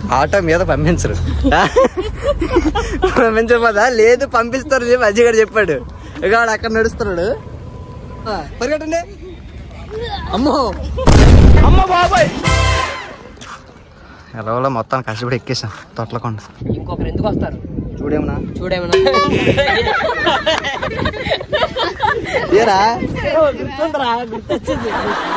Auto మీద పంపించరు పంపించకపోదా లేదు పంపిస్తారు చెప్పి అజ్జి గారు చెప్పాడు ఇక వాడు అక్కడ నడుస్తున్నాడు ఆ, పరిగెట్టండి అమ్మో అమ్మ బాబాయ్ ఎలవలో మొత్తం కష్టపడి ఎక్కేసాం తొట్లకొండ ఇంకొకరు ఎందుకు వస్తారు చూడేమన్నా చూడేమన్నా ఏరా గుర్తుందిరా గుర్తొచ్చింది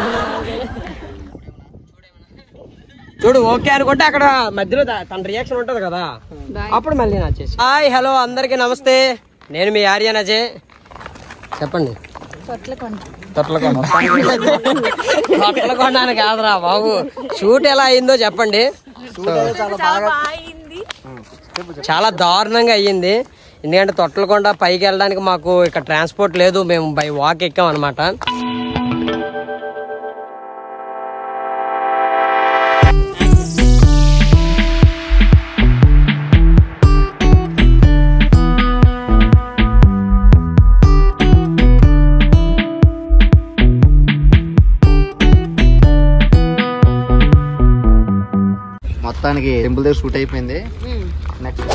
చూడు ఓకే అనుకుంటే అక్కడ మధ్యలో త- తన రియాక్షన్ ఉంటది కదా అప్పుడు మళ్ళీ నా చేసి హాయ్ హలో అందరికి నమస్తే నేను మీ ఆర్యన్ అజయ్ చెప్పండి కొట్టలకొండాను కాదురా బాబు షూట్ ఎలా అయిందో చెప్పండి చాలా దారుణంగా అయ్యింది ఎందుకంటే తొట్టలకొండ పైకి వెళ్ళడానికి మాకు ఇక్కడ ట్రాన్స్పోర్ట్ లేదు మేము బై వాక్ ఎక్కాం అనమాట మొత్తానికి టెంపుల్ దగ్గర షూట్ అయిపోయింది నెక్స్ట్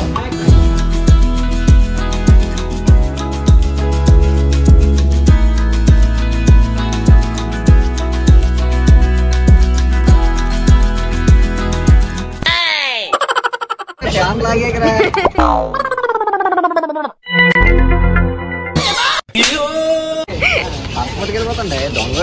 శ్యామ్ లాగేకరా హాస్పిటల్కి వెళ్ళిపోతుండే దొంగ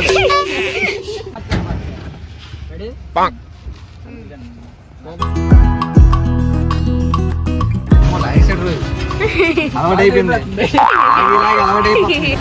అలవాటు అయిపోయింది ఇలాగ అలవాటు అయిపోయింది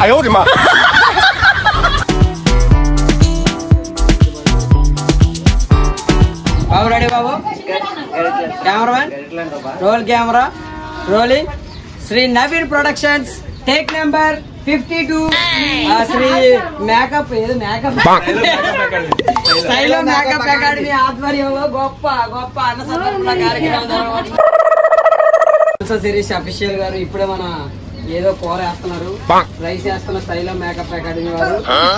బాబు రెడీ బాబు cameraman roll camera rolling Shri Naveen productions take number fifty two Shri makeup ఏది మేకప్ స్టైల్ మేకప్ అకాడమీ ఆధ్వర్యంలో గొప్ప గొప్ప అన్న సందర్భంలో కార్యక్రమం జరగబోతుంది. సో శిరీష్ అఫీషియల్ గారు ఇప్పుడే మన ఏదో కూర వేస్తున్నారు రైస్ వేస్తున్న స్టైల్ మేకప్ అకాడమీ వారు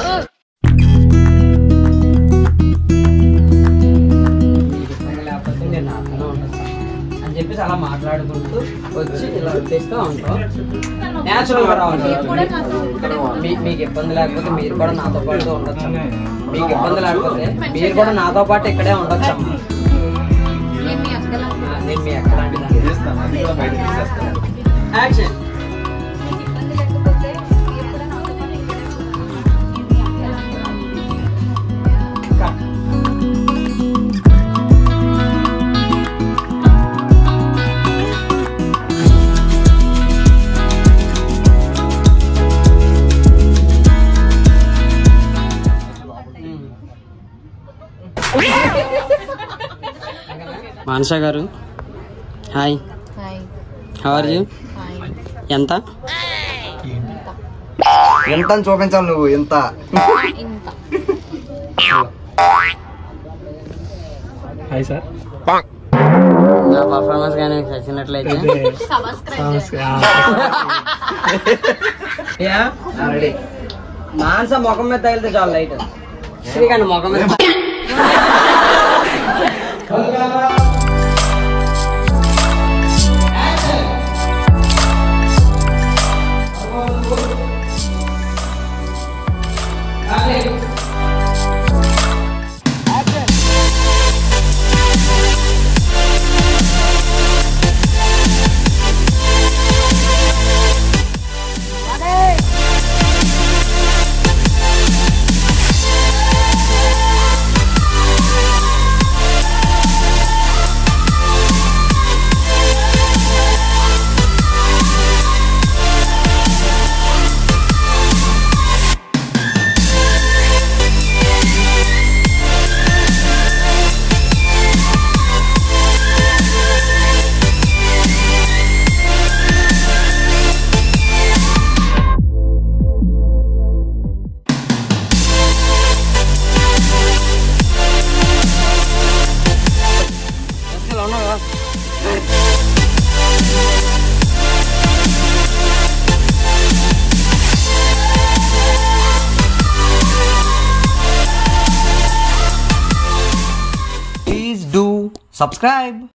మీకు ఇష్టంగా లేకపోతే నేను నాతోనే ఉంటాను సార్. అని చెప్పేసి అలా మాట్లాడుకుంటూ వచ్చి ఇలా చేస్తూ ఉంటాం నేచురల్ గా రావాలి మీ- మీకు ఇబ్బంది లేకపోతే మీరు కూడా నాతో పాటు ఉండొచ్చు మీకు ఇబ్బంది లేకపోతే మీరు కూడా నాతో పాటు ఇక్కడే ఉండొచ్చు అమ్మా. ఆ, నేను మీ ఎక్కలాంటి యాక్షన్ మానస గారు హాయ్ హౌ ఆర్ యూ ఎంత ఎంత అని చూపించాలి నువ్వు ఎంత నా పర్ఫార్మెన్స్ కానీ మీకు నచ్చినట్లయితే యా? రెడీ మానస ముఖం మీద తగిలితే చాలు లైట్ శ్రీకాంత్ ముఖం మీద ప్లీజ్ డూ సబ్స్క్రైబ్